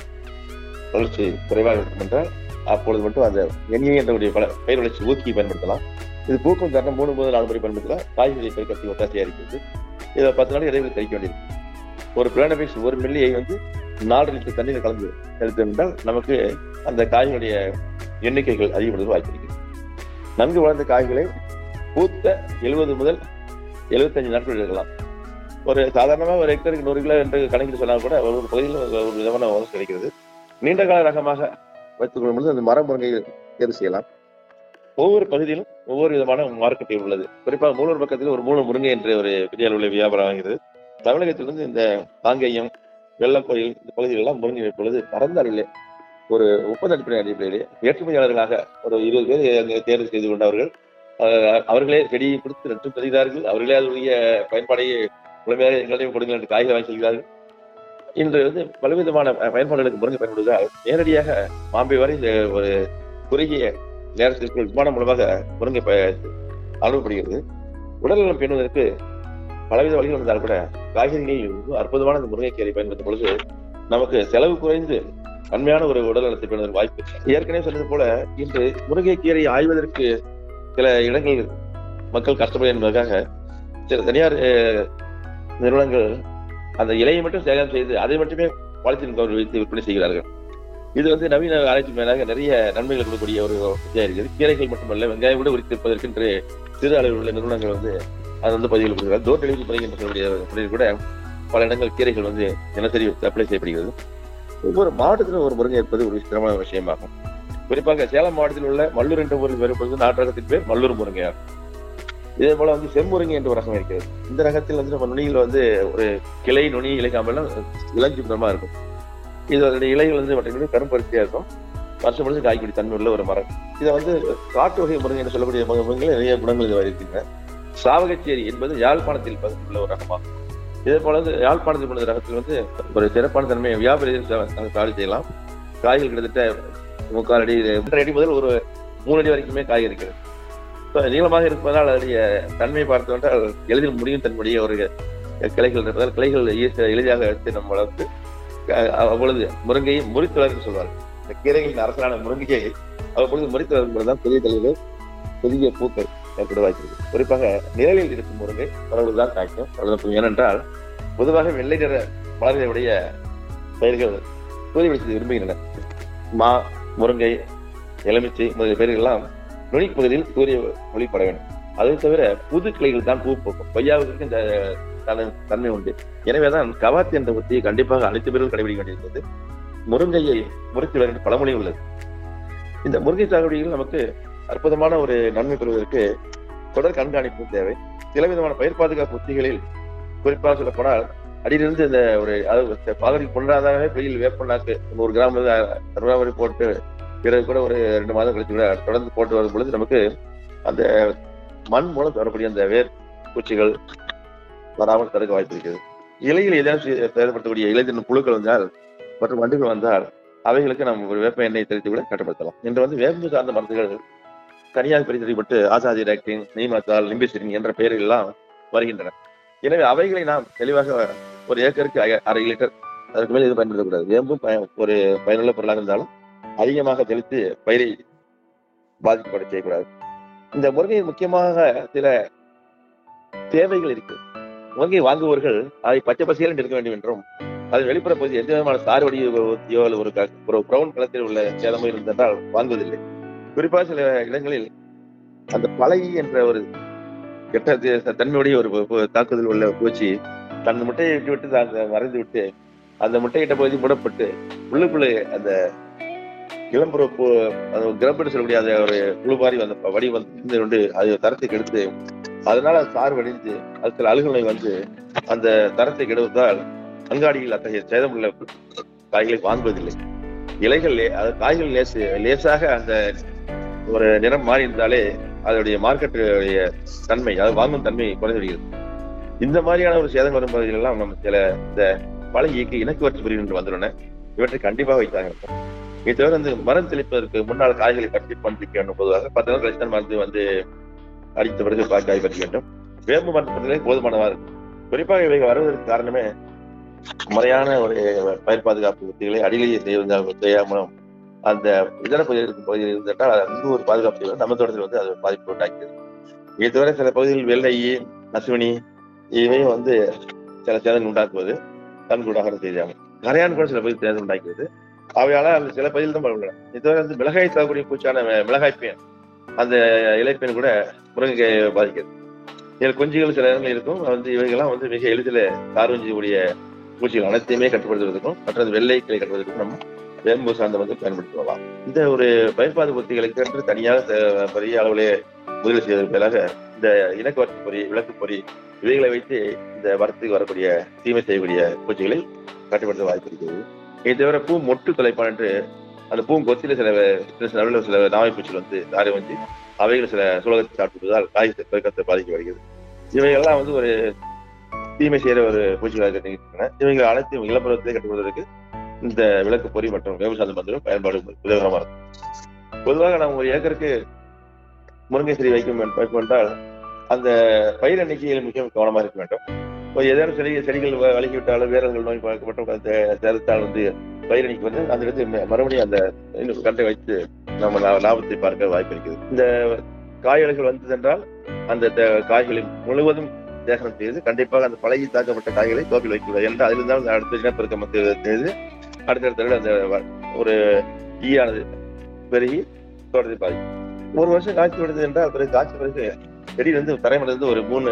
வளர்ச்சி குறைவாக இருக்கும் என்றால் அப்பொழுது மட்டும் அந்த எண்ணியை என்ற ஒரு பல பயிர் வளர்ச்சி ஊக்கி பயன்படுத்தலாம் இது பூக்கும் தருணம் மூணு முதல் நாலு முறை பயன்படுத்தலாம் காய்கறி பெருக்கத்தை ஒத்தாசையாக இருக்கிறது இதை பத்து நாள் இடைவெளி கழிக்க வேண்டியிருக்கு ஒரு பிளானபிக்ஸ் ஒரு மில்லியை வந்து நாலு லிட்டர் தண்ணீர் கலந்து எடுத்து என்றால் நமக்கு அந்த காய்களுடைய எண்ணிக்கைகள் அதிகப்படுவது வாய்ப்பு இருக்குது நன்கு வளர்ந்த காய்களை பூத்த எழுபது முதல் எழுபத்தஞ்சு நாட்கள் எடுக்கலாம் ஒரு சாதாரணமாக ஒரு ஹெக்டருக்கு நூறு கிலோ என்று கணக்கிட்டு சொன்னால் கூட ஒரு ஒரு பகுதியில் ஒரு ஒரு விதமான உணவு கிடைக்கிறது நீண்ட கால ரகமாக வைத்துக் கொள்ளும் பொழுது அந்த மரம் முருங்கை தேர்வு செய்யலாம் ஒவ்வொரு பகுதியிலும் ஒவ்வொரு விதமான மார்க்கெட்டில் உள்ளது குறிப்பாக மூலூர் பக்கத்தில் ஒரு மூணு முருங்கை என்ற ஒரு பெரிய அளவில் வியாபாரம் ஆகிறது தமிழகத்திலிருந்து இந்த காங்கேயம் வெள்ளக்கோயில் இந்த பகுதிகளெல்லாம் முருங்கை வைப்பொழுது பரந்த அளவிலே ஒரு ஒப்பந்த அடிப்படை அடிப்படையிலே ஏற்றுமதியாளர்களாக ஒரு இருபது பேர் அங்கே தேர்வு செய்து கொண்டவர்கள் அஹ், அவர்களே செடியை கொடுத்து நட்டு தருகிறார்கள் அவர்களே அதனுடைய பயன்பாடை முழுமையாக எங்களிடம் கொடுங்கள் என்று காய்கறி வாங்கி செய்கிறார்கள் இன்று வந்து பலவிதமான அஹ், பயன்பாடுகளுக்கு முருங்கை பயன்படுவதால் நேரடியாக மாம்பை வரை இந்த ஒரு குறுகிய நேரத்திற்கு விமானம் மூலமாக முருங்கை ப- அனுப்பப்படுகிறது உடல்நலம் பேணுவதற்கு பலவித வழிகள் இருந்தால் கூட காய்கறிகளில் மிகவும் அற்புதமான இந்த முருங்கைக்கீரை பயன்படுத்தும் பொழுது நமக்கு செலவு குறைந்து நன்மையான ஒரு உடல் நலத்தை பெறுவதற்கு வாய்ப்பு இருக்கு. ஏற்கனவே சொன்னது போல இன்று முருங்கைக்கீரை ஆய்வதற்கு சில இடங்கள் மக்கள் கஷ்டப்படும் என்பதற்காக சில தனியார் அஹ், நிறுவனங்கள் அந்த இலையை மட்டும் சேகரம் செய்து அதை மட்டுமே பாலித்தீன் கவர் வைத்து விற்பனை செய்கிறார்கள் இது வந்து நவீன ஆராய்ச்சி மேலாக நிறைய நன்மைகள் கொடுக்கக்கூடிய ஒரு வித்தியா இருக்குது கீரைகள் மட்டுமல்ல வெங்காயம் கூட உரித்திருப்பதற்கு என்று சிறு அளவில் உள்ள நிறுவனங்கள் வந்து அது வந்து பதிவுகள் கொடுக்கிறார் டோர் டெலிவரி பணிகின்ற சொல்லக்கூடிய முறையில் கூட பல இடங்கள் கீரைகள் வந்து தினசரி அப்ளை செய்யப்படுகிறது ஒவ்வொரு மாவட்டத்திலும் ஒரு முருங்கை இருப்பது ஒரு சிரமமான விஷயமாகும் குறிப்பாக சேலம் மாவட்டத்தில் உள்ள மல்லூர் என்ற ஊரில் வேறுபடுவது நாட்டு ரகத்தின் பேர் மல்லூர் முருங்கையாகும் இதே போல வந்து செம்முருங்கை என்ற ஒரு ரகம் இருக்கிறது இந்த ரகத்தில் வந்து நம்ம நுனியில் வந்து ஒரு கிளை நுனி இலைக்காமெல்லாம் இளஞ்சிபுரமா இருக்கும் இது அதனுடைய இலைகள் வந்து மற்ற கரும்பருத்தியா இருக்கும் வருஷம் முழுது காய்கறி தன்மை உள்ள ஒரு மரம் இதை வந்து காட்டு வகை முருங்கை என்று சொல்லக்கூடிய முருங்கைகள் நிறைய குணங்கள் இது இருக்கின்றன சாவகச்சேரி என்பது யாழ்ப்பாணத்தில் பதிந்துள்ள ஒரு ரகமாகும் இதே போல வந்து யாழ்ப்பாணத்தில் உள்ள ரகத்தில் வந்து ஒரு சிறப்பான தன்மையை வியாபாரிகள் சாடி செய்யலாம் காய்கள் கிட்டத்தட்ட முக்கால் அடி ஒன்றரை அடி முதல் ஒரு மூணு அடி வரைக்குமே காய் இருக்கிறது இப்ப நீளமாக இருப்பதால் அதனுடைய தன்மையை பார்த்து வந்தால் எளிதில் முடியும் தன்னுடைய ஒரு கிளைகள் இருப்பதால் கிளைகள் ஈஸியாக எளிதாக எடுத்து நம்ம வளர்த்து அஹ் அவ்வளவு முருங்கையை முறித்து வளர்ந்து சொல்வார்கள் இந்த கீரைகளின் அரசனான முருங்கையை அவ்வப்பொழுது முறித்து வளர்ப்பதுதான் பெரிய தலைவர் பெரிய பூக்கள் ஏற்பட வாய்ப்பிருக்கு குறிப்பாக நிழலில் இருக்கும் முருங்கை கடவுள் தான் காய்க்கும் கடவுள் ஏனென்றால் பொதுவாக வெள்ளை நிற மலர்களுடைய பயிர்கள் சூரிய வெளிச்சத்தை விரும்புகின்றன மா முருங்கை எலுமிச்சை முதலிய பயிர்கள்லாம் நுனி பகுதியில் சூரிய ஒளி பட வேண்டும் அதை தவிர புது கிளைகள் தான் பூ பூக்கும் கொய்யாவுக்கு இந்த தன- தன்மை உண்டு எனவேதான் கவாத்தி என்ற உத்தியை கண்டிப்பாக அனைத்து பேரும் கடைபிடிக்க வேண்டியிருக்கிறது முருங்கையை முறித்து விட வேண்டிய பழமொழி உள்ளது இந்த முருங்கை சாகுபடியில் நமக்கு அற்புதமான ஒரு நன்மை பெறுவதற்கு தொடர் கண்காணிப்பு தேவை சில விதமான பயிர் பாதுகாப்பு உத்திகளில் குறிப்பாக சொல்ல போனால் அடியிலிருந்து இந்த ஒரு அதாவது பாதரிக்கு கொண்டாதாகவே வெயில் வேப்பண்ணாக்கு நூறு கிராம் வந்து அறுபது கிராம் வரை போட்டு பிறகு கூட ஒரு ரெண்டு மாதம் கழிச்சு கூட தொடர்ந்து போட்டு வரும் பொழுது நமக்கு அந்த மண் மூலம் வரக்கூடிய அந்த வேர் பூச்சிகள் வராமல் தடுக்க வாய்ப்பு இருக்கிறது இலையில் ஏதாவது செயல்படுத்தக்கூடிய இலைத்தின் புழுக்கள் வந்தால் மற்றும் வண்டுகள் வந்தால் அவைகளுக்கு நம்ம ஒரு வேப்ப எண்ணெய் தெளித்து கூட கட்டுப்படுத்தலாம் இன்று வந்து வேம்பு சார்ந்த மருந்துகள் தனியாக பிரித்தறிப்பட்டு ஆசாதி டாக்டின் நீமத்தால் லிம்பிசிரின் என்ற பெயரில் எல்லாம் வருகின்றன எனவே அவைகளை நாம் தெளிவாக ஒரு ஏக்கருக்கு அய- அரை லிட்டர் அதற்கு மேல் எதுவும் பயன்படுத்தக்கூடாது வேம்பும் பய- ஒரு பயனுள்ள பொருளாக இருந்தாலும் அதிகமாக தெளித்து பயிரை பாதிக்கப்பட செய்யக்கூடாது இந்த முருங்கையில் முக்கியமாக சில தேவைகள் இருக்கு முருங்கை வாங்குபவர்கள் அதை பச்சை பசியில் இருக்க வேண்டும் என்றும் அது வெளிப்புற பகுதி எந்த விதமான சாறு வடிவத்தையோ அல்லது ஒரு க- ஒரு பிரவுன் களத்தில் உள்ள சேதமோ இருந்தென்றால் வாங்குவதில்லை குறிப்பாக சில இடங்களில் அந்த பழகி என்ற ஒரு கெட்ட தி- தன்மையுடைய ஒரு பு- பு- தாக்குதல் உள்ள பூச்சி தன் முட்டையை விட்டு விட்டு தான் மறைந்து விட்டு அந்த முட்டையிட்ட பகுதி மூடப்பட்டு உள்ளுக்குள்ளே அந்த இளம்புற பூ அது கிரம்புன்னு சொல்லக்கூடிய அந்த ஒரு புழு மாதிரி அந்த வடி வந்து இருந்து கொண்டு அது தரத்தை கெடுத்து அதனால அது சாறு வடிந்து அது சில அழுகலை வந்து அந்த தரத்தை கெடுவதால் அங்காடியில் அத்தகைய சேதமுள்ள காய்களை வாங்குவதில்லை இலைகள் லே- அது காய்கள் லேசு லேசாக அந்த ஒரு நிறம் மாறி இருந்தாலே அதனுடைய மார்க்கெட்டுடைய தன்மை அது வாங்கும் தன்மை குறைந்து விடுகிறது இந்த மாதிரியான ஒரு சேதம் வரும் பகுதிகள் எல்லாம் நம்ம சில இந்த பழகிக்கு இணக்கு வச்சு பிரிவு என்று வந்துள்ளன இவற்றை கண்டிப்பாக வைத்தாங்க இதை தவிர வந்து மரம் தெளிப்பதற்கு முன்னால் காய்களை கட்டி பண்பிக்க வேண்டும் பொதுவாக பத்து நாள் கழிச்சு தான் மருந்து வந்து அடித்த பிறகு பா- காய் பறிக்க வேண்டும் வேம்பு மரத்திலே போதுமானவா இருக்கும் குறிப்பாக இவைகள் வருவதற்கு காரணமே முறையான ஒரு பயிர் பாதுகாப்பு உத்திகளை அடியிலேயே செய்வதால் செய்யாமலும் அந்த இதர பகுதியில் இருக்கும் பகுதியில் இருந்துட்டால் அது அங்கு ஒரு பாதுகாப்பு செய்வது நம்ம தோட்டத்தில் வந்து அது பாதிப்பு உண்டாக்கிறது இதை தவிர சில பகுதியில் வெள்ளை அசுவினி இவையும் வந்து சில சேதங்கள் உண்டாக்குவது கண்கூடாக செய்யாமல் கரையான் கூட சில பகுதியில் சேதம் உண்டாக்கிறது அவையால அந்த சில பகுதியில் தான் பரவல இது தவிர வந்து மிளகாய் சாகக்கூடிய பூச்சான மெ- மிளகாய் பேன் அந்த இலைப்பேன் கூட முருங்கைக்காயை பாதிக்கிறது இதில் குஞ்சுகள் சில இடங்கள் இருக்கும் வந்து இவைகள்லாம் வந்து மிக எளிதில் கார்வஞ்சிக்கூடிய பூச்சிகள் அனைத்தையுமே கட்டுப்படுத்துவதற்கும் மற்றது வெள்ளை கிளை கட்டுவதற்கும் நம்ம வேம்பு சார்ந்த வந்து பயன்படுத்தலாம் இந்த ஒரு பயன்பாடு பொத்திகளுக்கு என்று தனியாக செ- பெரிய அளவிலே முதலீடு செய்வதற்கு பதிலாக இந்த இணக்கு வறுத்து பொறி விளக்கு பொறி இவைகளை வைத்து இந்த வரத்துக்கு வரக்கூடிய தீமை செய்யக்கூடிய பூச்சிகளை கட்டுப்படுத்த வாய்ப்பு இருக்கிறது இதை தவிர பூ மொட்டு தொலைப்பான் என்று அந்த பூ கொத்தில சில சில சில அளவில் சில நாவை பூச்சிகள் வந்து தாரை வந்து அவைகள் சில சுலகத்தை சாப்பிடுவதால் காய் பெருக்கத்தை பாதிக்க வருகிறது இவைகள்லாம் வந்து ஒரு தீமை செய்யற ஒரு பூச்சிகளாக இருக்கின்றன இவைகள் அனைத்தையும் இளப்பருவத்தை கட்டுப்படுவதற்கு இந்த விளக்கு பொறி மற்றும் விவசாய மந்திரம் பயன்பாடு உதவிகரமாக இருக்கும் பொதுவாக நாம் ஒரு ஏக்கருக்கு முருங்கை செடி வைக்கும் என்- வைக்கும் என்றால் அந்த பயிர் எண்ணிக்கையில் மிக கவனமாக இருக்க வேண்டும் ஒரு ஏதேனும் செடி செடிகள் வ- வழுகி விட்டாலும் வேரல்கள் நோய் பா- மற்றும் அந்த சேதத்தால் வந்து பயிர் எண்ணிக்கை வந்து அந்த இடத்துல ம- மறுபடியும் அந்த இன்னும் கண்டை வைத்து நம்ம லா- லாபத்தை பார்க்க வாய்ப்பு இருக்குது இந்த காய்கறிகள் வந்தது என்றால் அந்த த- காய்களை முழுவதும் சேகரம் செய்து கண்டிப்பாக அந்த பழகி தாக்கப்பட்ட காய்களை தோப்பில் வைக்கக்கூடாது என்றால் அதிலிருந்தால் அடுத்த இனப்பெருக்கம் வந்து செய்து அடுத்தடுத்த அந்த வ- ஒரு ஈயானது பெருகி தோட்டத்தை பாதிக்கும் ஒரு வருஷம் காய்ச்சி விடுது என்றால் பிறகு காய்ச்சி பிறகு செடி வந்து தரைமலிருந்து ஒரு மூணு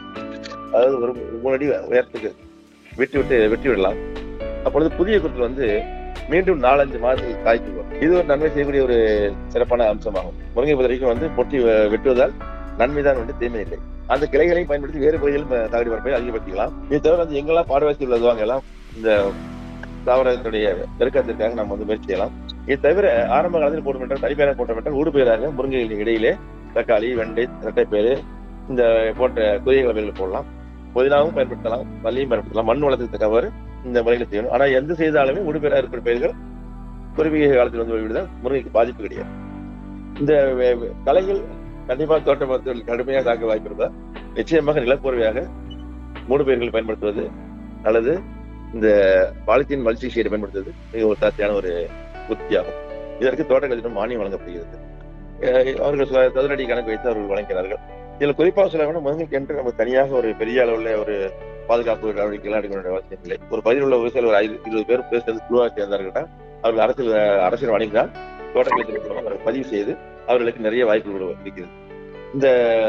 அதாவது ஒரு மூணு அடி உயரத்துக்கு வெட்டி விட்டு வெட்டி விடலாம் அப்பொழுது புதிய குருத்து வந்து மீண்டும் நாலஞ்சு மாதத்துக்கு காய்க்கு வரும் இது ஒரு நன்மை செய்யக்கூடிய ஒரு சிறப்பான அம்சமாகும் முருங்கை வரைக்கும் வந்து பொட்டி வெ- வெட்டுவதால் நன்மைதான் வந்து தீமை இல்லை அந்த கிளைகளையும் பயன்படுத்தி வேறு பகுதியில் ம- தகடி பரப்பை அதிகப்படுத்திக்கலாம் இது தவிர வந்து எங்கெல்லாம் பாடவாசி உள்ளதுவாங்க எல்லாம் இந்த தாவரத்தினுடைய பெருக்கத்திற்காக நம்ம வந்து முயற்சி செய்யலாம் இது தவிர ஆரம்ப காலத்தில் போடும் என்றால் தனிப்பேரை போட்டோம் என்றால் ஊடுபயிராக முருங்கைகளின் இடையிலே தக்காளி வெண்டை இரட்டைப்பயிறு இந்த போன்ற குதிரை வகைகள் போடலாம் புதினாவும் பயன்படுத்தலாம் மல்லியும் பயன்படுத்தலாம் மண் வளத்துக்கு தக்கவாறு இந்த முறையில் செய்யணும் ஆனா எந்த செய்தாலுமே உடுப்பெறா இருக்கிற பயிர்கள் குறுகிய காலத்தில் வந்து விடுதல் முருங்கைக்கு பாதிப்பு கிடையாது இந்த வே- வே- களைகள் கண்டிப்பாக தோட்ட மருத்துவர்கள் கடுமையாக தாக்க வாய்ப்பு இருந்தா நிச்சயமாக நிலப்போர்வையாக மூடு பயிர்கள் பயன்படுத்துவது அல்லது இந்த பாலித்தீன் மல்ச்சி ஷீடை பயன்படுத்துவது மிக ஒரு சாத்தியான ஒரு உத்தியாகும் இதற்கு தோட்டக்கலையிடம் மானியம் வழங்கப்படுகிறது அஹ் அவர்கள் சில சதுரடி கணக்கு வைத்து அவர்கள் வழங்கினார்கள் இதுல குறிப்பாக சொல்ல வேண்டும் முருங்கைக்கு என்று நம்ம தனியாக ஒரு பெரிய அளவுல ஒரு பாதுகாப்பு நடவடிக்கைகள் எடுக்க வேண்டிய அவசியம் இல்லை ஒரு பகுதியில் உள்ள விவசாயிகள் ஒரு ஐந்து இருபது பேர் பேர் சேர்ந்து குழுவாக சேர்ந்தார்கள் அவர்கள் அரசியல் அரசியல் வழங்கினால் தோட்டக்கலை மூலம் அவர்கள் பதிவு செய்து அவர்களுக்கு நிறைய வாய்ப்புகள் இருக்கிறது இந்த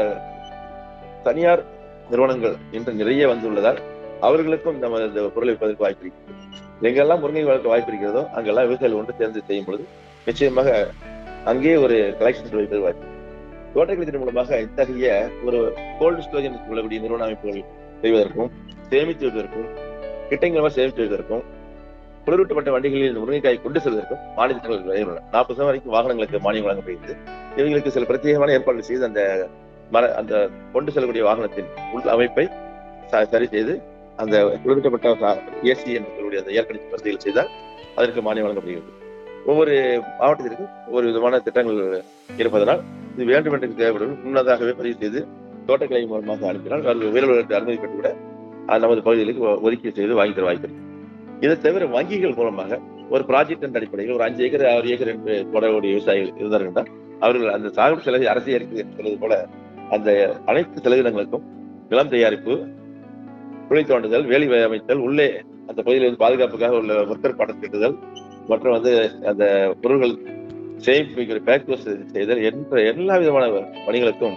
தனியார் நிறுவனங்கள் இன்று நிறைய வந்துள்ளதால் அவர்களுக்கும் நம்ம இந்த பொருளை விற்பதற்கு வாய்ப்பு இருக்கிறது எங்கெல்லாம் முருங்கை வளர்க்க வாய்ப்பு இருக்கிறதோ அங்கெல்லாம் விவசாயிகள் ஒன்று சேர்ந்து செய்யும் பொழுது நிச்சயமாக அங்கேயே ஒரு கலெக்ஷன் வைப்பது வாய்ப்பு தோட்டக்கலைத்தின் மூலமாக இத்தகைய ஒரு கோல்டு ஸ்டோரேஜ் என்று சொல்லக்கூடிய நிறுவன அமைப்புகள் செய்வதற்கும் சேமித்து வைப்பதற்கும் கிட்டங்களமாக சேமித்து வைப்பதற்கும் குளிரூட்டப்பட்ட வண்டிகளில் இந்த முருங்கைக்காய் கொண்டு செல்வதற்கும் மானியங்கள் வழங்கியுள்ளன நாற்பது சதவீதம் வரைக்கும் வாகனங்களுக்கு மானியம் வழங்கப்படுகிறது இவங்களுக்கு சில பிரத்யேகமான ஏற்பாடுகள் செய்து அந்த மர அந்த கொண்டு செல்லக்கூடிய வாகனத்தின் உள் அமைப்பை ச- சரி செய்து அந்த குளிர்விக்கப்பட்ட ஏசி என்று சொல்லக்கூடிய அந்த ஏர் கண்டிஷன் வசதிகள் செய்தால் அதற்கு மானியம் வழங்கப்படுகிறது ஒவ்வொரு மாவட்டத்திற்கும் ஒவ்வொரு விதமான திட்டங்கள் இருப்பதனால் இது வேண்டும் என்று தேவைப்படும் முன்னதாகவே பதிவு செய்து தோட்டக்கலை மூலமாக அனுப்பினால் அவர்கள் வீரர்களுக்கு அனுமதி பெற்று கூட அது நமது பகுதிகளுக்கு ஒ- ஒதுக்கீடு செய்து வாங்கி தர வாய்ப்பு இருக்கு. இதை தவிர வங்கிகள் மூலமாக ஒரு ப்ராஜெக்ட் என்ற அடிப்படையில் ஒரு அஞ்சு ஏக்கர் ஆறு ஏக்கர் என்று போடக்கூடிய விவசாயிகள் இருந்தார்கள் என்றால் அவர்கள் அந்த சாகுபடி செலவை அரசு ஏற்கிறது என்று சொல்வது போல அந்த அனைத்து செலவினங்களுக்கும் நிலம் தயாரிப்பு குழி தோண்டுதல் வேலி அமைத்தல் உள்ளே அந்த பகுதியில் வந்து பாதுகாப்புக்காக உள்ள ஒர்க்கர் பாடம் திட்டுதல் மற்றும் வந்து அந்த பொருள்கள் சேமிப்பு பேக் செய்தல் என்ற எல்லா விதமான பணிகளுக்கும்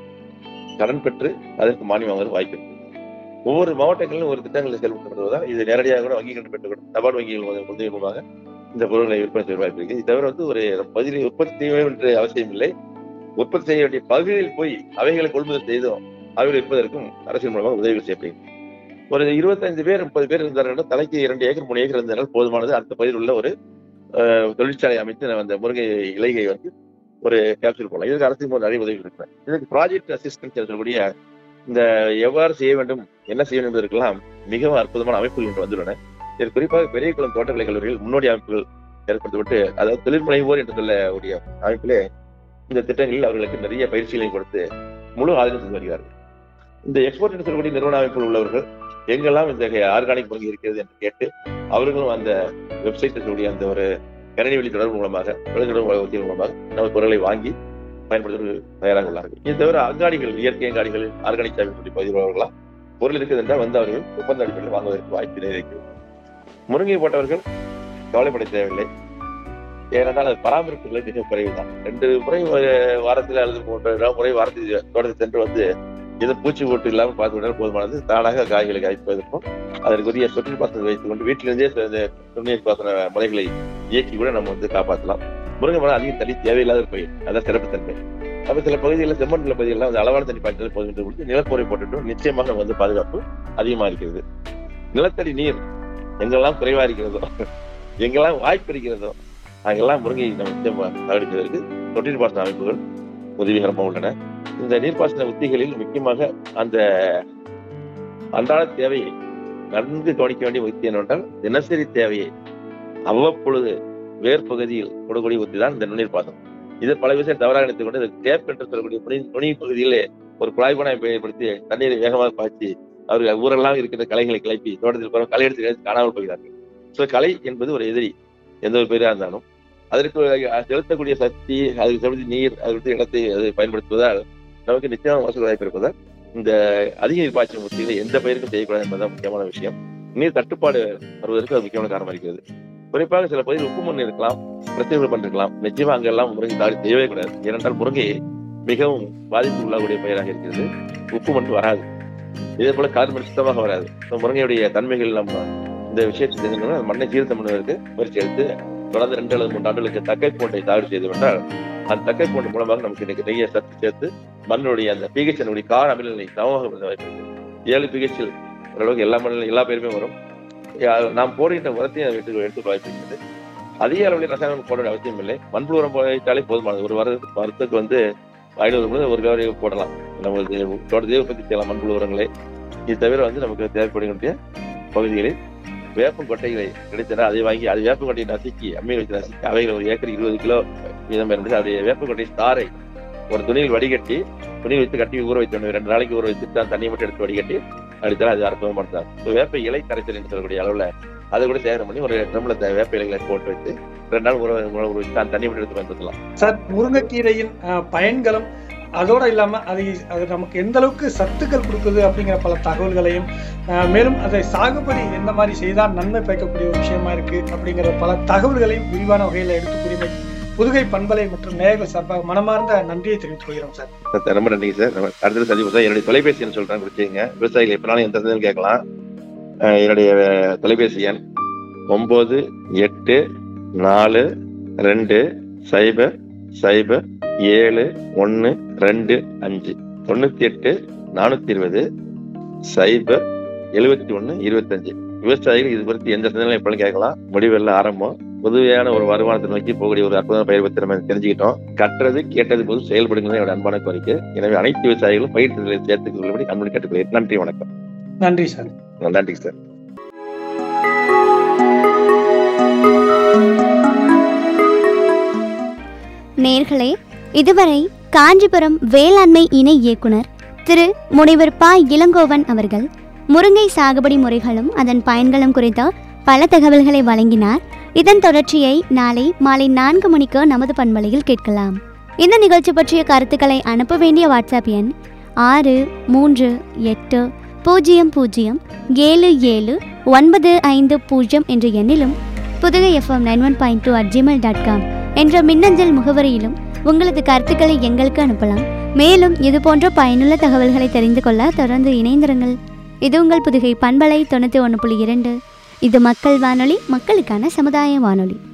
கடன் பெற்று அதற்கு மானியம் வாங்குவது வாய்ப்பு இருக்கு. ஒவ்வொரு மாவட்டங்களிலும் ஒரு திட்டங்களை செயல்படுத்துவதால் இது நேரடியாக கூட வங்கிகள் பெற்றுக்கொடும் தபால் வங்கிகள் மூலம் உதவி மூலமாக இந்த பொருட்களை விற்பனை செய்ய வாய்ப்பு இருக்கு இது தவிர வந்து ஒரு பகுதியில் உற்பத்தி செய்ய வேண்டும் என்ற அவசியம் இல்லை உற்பத்தி செய்ய வேண்டிய பகுதியில் போய் அவைகளை கொள்முதல் செய்தும் அவைகள் விற்பதற்கும் அரசின் மூலமாக உதவிகள் செய்யப்படுகிறது ஒரு இருபத்தைந்து பேர் முப்பது பேர் இருந்தார்கள் தலைக்கு இரண்டு ஏக்கர் மூணு ஏக்கர் இருந்தால் போதுமானது அந்த பகுதியில் உள்ள ஒரு அஹ், தொழிற்சாலை அமைத்து அந்த முருங்கை இலையை வந்து ஒரு கேப்சூல் போடலாம் இதுக்கு அரசின் மூலம் நிறைய உதவிகள் இருக்கிறேன் இதுக்கு ப்ராஜெக்ட் அசிஸ்டன்ஸ் சொல்லக்கூடிய இந்த எவ்வாறு செய்ய வேண்டும் என்ன செய்ய வேண்டும் என்பதற்கெல்லாம் மிகவும் அற்புதமான அமைப்புகள் இன்று வந்துள்ளன இதில் குறிப்பாக பெரிய குளம் தோட்டக்கலை கல்லூரியில் முன்னோடி அமைப்புகள் ஏற்படுத்தப்பட்டு அதாவது தொழில் முனைவோர் என்று சொல்லக்கூடிய அமைப்பிலே இந்த திட்டங்களில் அவர்களுக்கு நிறைய பயிற்சிகளை கொடுத்து முழு ஆதரவு செய்து வருகிறார்கள் இந்த எக்ஸ்போர்ட் என்று சொல்லக்கூடிய நிறுவன அமைப்பில் உள்ளவர்கள் எங்கெல்லாம் இந்த ஆர்கானிக் முருங்கை இருக்கிறது என்று கேட்டு அவர்களும் அந்த வெப்சைட் இருக்கக்கூடிய அந்த ஒரு கணினி வழி தொடர்பு மூலமாக தொலைத்தொடர்பு உத்தியின் மூலமாக நம்ம பொருளை வாங்கி பயன்படுத்த தயாராக உள்ளார்கள் இது தவிர அங்காடிகள் இயற்கை அங்காடிகள் ஆர்கானிக் சாமி சொல்லி பகுதியில் உள்ளவர்களாம் பொருள் இருக்குது என்றால் வந்து அவர்கள் ஒப்பந்த அடிப்படையில் வாங்குவதற்கு வாய்ப்பு இருக்கிறது முருங்கை போட்டவர்கள் கவலைப்பட தேவையில்லை ஏனென்றால் அது பராமரிப்புகளை மிக குறைவுதான் ரெண்டு முறை ஒரு வாரத்தில் அல்லது மூன்று முறை வாரத்தில் தோட்டத்தை சென்று வந்து எதுவும் பூச்சி போட்டு இல்லாமல் பார்த்து விட்டால் போதுமானது தானாக காய்களை காய்ப்பதற்கும் அதற்குரிய சொட்டு பாசனம் வைத்துக் கொண்டு வீட்டிலிருந்தே இந்த நுண்ணீர் பாசன முறைகளை இயக்கி கூட நம்ம வந்து காப்பாற்றலாம் முருங்கை மரம் அதிகம் தண்ணி தேவையில்லாத பயிர் அதான் சிறப்புத்தன்மை அப்ப சில பகுதிகளில் செம்மண் நில பகுதிகளில் வந்து அளவான தண்ணி பாய்ச்சல் போதும் என்று கொடுத்து நிலப்பொறை போட்டுட்டு நிச்சயமாக நம்ம வந்து பாதுகாப்பு அதிகமா இருக்கிறது நிலத்தடி நீர் எங்கெல்லாம் குறைவா இருக்கிறதோ எங்கெல்லாம் வாய்ப்பு இருக்கிறதோ அங்கெல்லாம் முருங்கை நம்ம நிச்சயமா தகவலிப்பதற்கு தொட்டில் பாசன அமைப்புகள் உதவிகரமாக உள்ளன இந்த நீர்ப்பாசன உத்திகளில் முக்கியமாக அந்த அன்றாட தேவையை நன்கு கவனிக்க வேண்டிய உத்தி என்னவென்றால் தினசரி தேவையை அவ்வப்பொழுது வேர் பகுதியில் கொடுக்கூடிய உத்தி தான் இந்த நுண்ணீர் பாசனம் இது பல விஷயம் தவறாக நினைத்துக் கொண்டு இந்த டேப் என்று சொல்லக்கூடிய நுனி நுனி பகுதியிலே ஒரு குழாய் பணம் பயன்படுத்தி தண்ணீரை வேகமாக பாய்ச்சி அவர்கள் ஊரெல்லாம் இருக்கிற கலைகளை கிளப்பி தோட்டத்தில் போற களை எடுத்து எடுத்து காணாமல் போகிறார்கள் ஸோ கலை என்பது ஒரு எதிரி எந்த ஒரு பேராக இருந்தாலும் அதற்கு செலுத்தக்கூடிய சக்தி அதுக்கு செலுத்தி நீர் அதற்கு இடத்தை அதை பயன்படுத்துவதால் நமக்கு நிச்சயமாக மோசடி வாய்ப்பு இருப்பதால் இந்த அதிக நீர் பாய்ச்சல் முத்திகளை எந்த பயிருக்கும் செய்யக்கூடாது என்பதுதான் முக்கியமான விஷயம் நீர் தட்டுப்பாடு வருவதற்கு அது முக்கியமான காரணமாக இருக்கிறது குறிப்பாக சில பகுதியில் உப்பு மண் இருக்கலாம் பிரச்சனைகள் பண்ணிருக்கலாம் நிச்சயமா அங்கெல்லாம் முருங்கை தாடி செய்யவே கூடாது ஏனென்றால் முருங்கை மிகவும் பாதிப்பு உள்ளக்கூடிய பயிராக இருக்கிறது உப்பு மண் வராது இதே போல கார்பன் சுத்தமாக வராது So, முருங்கையுடைய தன்மைகள் நம்ம இந்த விஷயத்தை தெரிஞ்சுக்கணும் அந்த மண்ணை சீர்த்தம் பண்ணுவதற்கு முயற்சி எடுத்து தொடர்ந்து ரெண்டு அல்லது மூன்று ஆண்டுகளுக்கு தக்கை பூண்டை சாகுபடி செய்து விட்டால் அந்த தக்கை பூண்டு மூலமாக நமக்கு இன்னைக்கு நிறைய சத்து சேர்த்து மண்ணுடைய அந்த பிஹெச் என்னுடைய கார அமிலநிலை சமமாக இருந்த வாய்ப்பு இருக்கு ஏழு பிஹெச்சில் ஓரளவுக்கு எல்லா மண்ணிலும் எல்லா பேருமே வரும் யா- நாம் போடுகின்ற உரத்தையும் அதை எடுத்து எடுத்து வாய்ப்பு இருக்கிறது அதிக அளவில் ரசாயனம் போட வேண்டிய அவசியம் இல்லை மண்புழு உரம் போயிட்டாலே போதுமானது ஒரு வருடத்துக்கு வருடத்துக்கு வந்து ஐநூறு முதல் ஒரு கவரை போடலாம் நம்மளுக்கு தோட்டத்தையே உற்பத்தி செய்யலாம் மண்புழு உரங்களை இது தவிர வந்து நமக்கு தேவைப்படுகின்ற பகுதிகளில் வேப்பம் கொட்டைகளை கிடைத்தன அதை வாங்கி அது வேப்பம் கொட்டையை நசுக்கி அம்மியில் வச்சு நசுக்கி அவைகளை ஒரு ஏக்கர் இருபது கிலோ வீதம் பயன்படுத்தி அதோடைய வேப்பம் கொட்டை தாரை ஒரு துணியில் வடிகட்டி துணியில் வைத்து கட்டி ஊற வைத்து ரெண்டு நாளைக்கு ஊற வச்சுட்டு அந்த தண்ணியை மட்டும் எடுத்து வடிகட்டி அடித்தால் அது அற்புதமானது So, வேப்ப இலை கரைச்சல் என்று சொல்லக்கூடிய அளவுல அதை கூட சேகரம் பண்ணி ஒரு ட்ரம்ல வேப்ப இலைகளை போட்டு வச்சு ரெண்டு நாள் ஊற ஊற ஊற வச்சு அந்த தண்ணி மட்டும் எடுத்து பயன்படுத்தலாம் சார் முருங்கைக்கீரையின் அஹ், பயன்களும் அதோட இல்லாம அது அது நமக்கு எந்த அளவுக்கு சத்துக்கள் கொடுக்குது அப்படிங்கிற பல தகவல்களையும் அஹ், மேலும் அதை சாகுபடி எந்த மாதிரி செய்தால் நன்மை பயக்கக்கூடிய ஒரு விஷயமா இருக்கு அப்படிங்கிற பல தகவல்களையும் விரிவான வகையில் எடுத்து கூறியமை புதுகை பண்பலை மற்றும் நேயர்கள் சார்பாக மனமார்ந்த நன்றியை தெரிவித்துக் கொள்கிறோம் சார் சார், ரொம்ப நன்றிங்க சார் நம்ம அடுத்தது சந்திப்போம் சார் என்னுடைய தொலைபேசி எண் சொல்றேன் குறிச்சிங்க விவசாயிகள் எப்பனாலும் எந்த சந்தேகம் கேட்கலாம் அஹ் என்னுடைய அஹ், தொலைபேசி எண் ஒன்பது எட்டு நாலு ரெண்டு சைபர் சைபர் ஏழு ஒன்று ரெண்டு அஞ்சு தொண்ணூத்தி எட்டு நானூத்தி இருபது சைபர் எழுபத்தி ஒன்று இருபத்தஞ்சு விவசாயிகள் இது குறித்து எந்த சந்தேகம் எப்பளும் கேட்கலாம் முடிவெல்லாம் ஆரம்பம் பொதுவையான ஒரு வருமானத்தை நோக்கி போகக்கூடிய ஒரு அற்புதமான பயிர் பற்றி நம்ம தெரிஞ்சுக்கிட்டோம் கற்றது கேட்டது போது செயல்படுங்கிறது என்னோட அன்பான கோரிக்கை எனவே அனைத்து விவசாயிகளும் பயிர் திட்டங்களை சேர்த்துக் கொள்ளும்படி அன்புடன் கேட்டுக்கொள்கிறேன் நன்றி வணக்கம் நன்றி சார் நன்றி சார் நேர்களே இதுவரை காஞ்சிபுரம் வேளாண்மை இணை இயக்குனர் திரு முனைவர் ப இளங்கோவன் அவர்கள் முருங்கை சாகுபடி முறைகளும் அதன் பயன்களும் குறித்த பல தகவல்களை வழங்கினார் இதன் தொடர்ச்சியை நாளை மாலை நான்கு மணிக்கு நமது பண்பலையில் கேட்கலாம் இந்த நிகழ்ச்சி பற்றிய கருத்துக்களை அனுப்ப வேண்டிய வாட்ஸ்அப் எண் ஆறு மூன்று எட்டு பூஜ்ஜியம் பூஜ்ஜியம் ஏழு ஏழு ஒன்பது ஐந்து பூஜ்ஜியம் என்ற எண்ணிலும் Pudugai FM nine one point two at Gmail dot com என்ற மின்னஞ்சல் முகவரியிலும் உங்களது கருத்துக்களை எங்களுக்கு அனுப்பலாம் மேலும் இது போன்ற பயனுள்ள தகவல்களை தெரிந்து கொள்ள தொடர்ந்து இணைந்திருங்கள் இது உங்கள் புதுகை பண்பலை தொண்ணூற்றி ஒன்று புள்ளி இரண்டு இது மக்கள் வானொலி மக்களுக்கான சமுதாய வானொலி